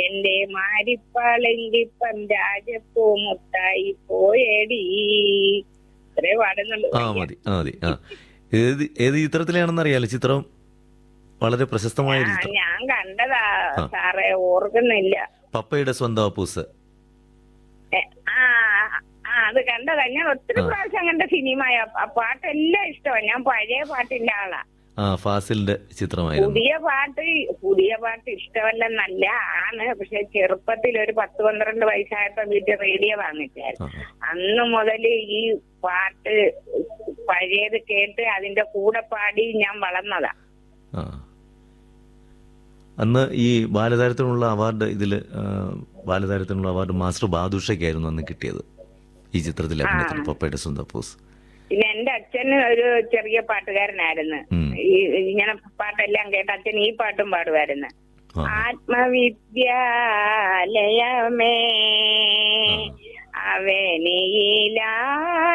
എന്റെ മാരിപ്പാളെങ്കിപ്പം രാജപ്പൂ മുത്തായി പോയടി ഇത്രേ പാടുന്നുള്ളൂ ആ മതി ആ മതി ആ ഏത് ഏത് ചിത്രത്തിലാണെന്ന് അറിയാലോ ചിത്രം വളരെ പ്രശസ്തമായ ഒരു ആ, ചിത്രം ഞാൻ കണ്ടതാ ആ. സാറേ ഓർക്കുന്നില്ല പപ്പയുടെ സ്വന്തം അപ്പൂസ് എ, ആ ആ അത് കണ്ടതാ ഞാൻ ഒത്തിരി ആ. പ്രാവശ്യം കണ്ട സിനിമയാ ആ പാട്ടെല്ലാം ഇഷ്ടമാണ് ഞാൻ പഴയ പാട്ടിന്റെ ആളാ ആ ഫാസിലിന്റെ ചിത്രമായിരുന്നു പുതിയ പാട്ട് പുതിയ പാട്ട് ഇഷ്ടമല്ലെന്നല്ല ആണ് പക്ഷെ ചെറുപ്പത്തിൽ ഒരു പത്ത് പന്ത്രണ്ട് വയസ്സായപ്പോ വീട്ടിൽ റേഡിയോ വാങ്ങിച്ചായിരുന്നു ആ, അന്ന് മുതൽ ഈ പാട്ട് പഴയത് കേട്ട് അതിന്റെ കൂടെ പാടി ഞാൻ വളർന്നതാ ആ അന്ന് ഈ ബാലതാരത്തിനുള്ള അവാർഡ് ഇതിൽ ബാലതാരത്തിനുള്ള അവാർഡ് മാസ്റ്റർ ബാദുഷയ്ക്കായിരുന്നു അന്ന് കിട്ടിയത് ഈ ചിത്രത്തിൽ അഭിനയത്തിന് പപ്പയുടെ സ്വന്തം അപ്പൂസ് പിന്നെ എന്റെ അച്ഛന് ഒരു ചെറിയ പാട്ടുകാരനായിരുന്നു ഉം. ഈ ഇങ്ങനെ പാട്ടെല്ലാം കേട്ട് അച്ഛൻ ഈ പാട്ടും പാടുമായിരുന്നു ആ ആത്മവിദ്യാലയമേ അവനിയിലാ